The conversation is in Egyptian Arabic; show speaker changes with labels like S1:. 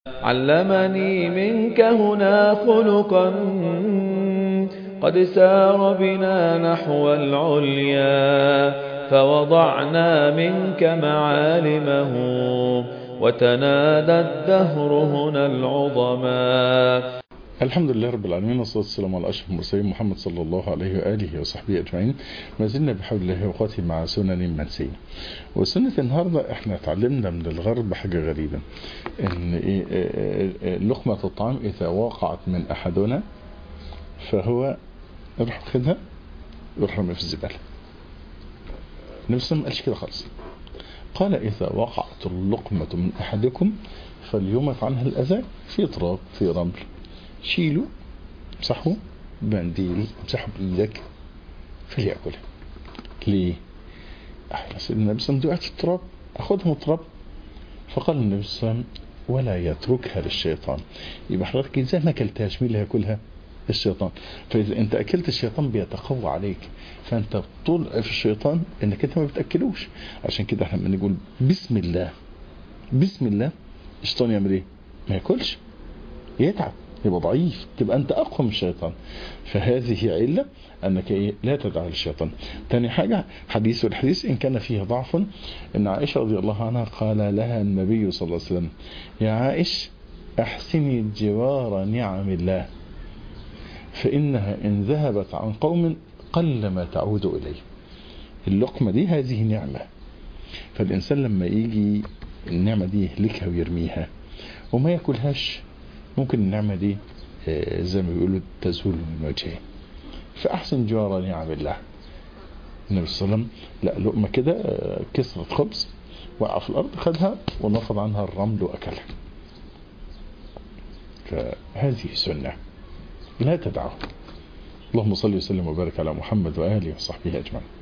S1: علمني منك هنا خلقا قد سار بنا نحو العليا فوضعنا منك معالمه وتنادى الدهر هنا العظما
S2: الحمد لله رب العالمين والصلاة والسلام على أشرف المرسلين محمد صلى الله عليه وآله وصحبه أجمعين ما زلنا بحول الله وقوته مع سنن منسية وسنة النهاردة احنا اتعلمنا من الغرب حاجة غريبة ان إيه إيه لقمة الطعام إذا وقعت من أحدنا فهو يروح خدها يروح رمي في الزبالة النبي صلى الله عليه وسلم قالش كده خالص قال إذا وقعت اللقمة من أحدكم فليمت عنها الأذى في تراب في رمل شيله امسحه بمنديل امسحه بايدك فليأكلها ليه؟ سيدنا النبي صلى الله عليه وسلم في التراب اخدها من التراب فقال النبي صلى الله عليه وسلم ولا يتركها للشيطان يبقى حضرتك ازاي ما اكلتهاش مين اللي هياكلها؟ الشيطان فاذا انت اكلت الشيطان بيتقوى عليك فانت تضعف الشيطان انك انت ما بتاكلوش عشان كده احنا لما نقول بسم الله بسم الله الشيطان يعمل ايه؟ ما ياكلش يتعب يبقى ضعيف تبقى انت اقوى من الشيطان فهذه علة انك ايه لا تدع للشيطان تاني حاجة حديث الحديث ان كان فيه ضعف ان عائشة رضي الله عنها قال لها النبي صلى الله عليه وسلم يا عائش احسني جوار نعم الله فانها ان ذهبت عن قوم قلما تعود اليه اللقمة دي هذه نعمة فالانسان لما يجي النعمة دي يهلكها ويرميها وما ياكلهاش ممكن النعمة دي زي ما بيقولوا تزول من وجهه فأحسن جوار نعم الله النبي صلى الله عليه وسلم لا لقمة كده كسرة خبز وقع في الأرض خدها ونفض عنها الرمل وأكلها فهذه سنة لا تدعه اللهم صل وسلم وبارك على محمد وآله وصحبه أجمعين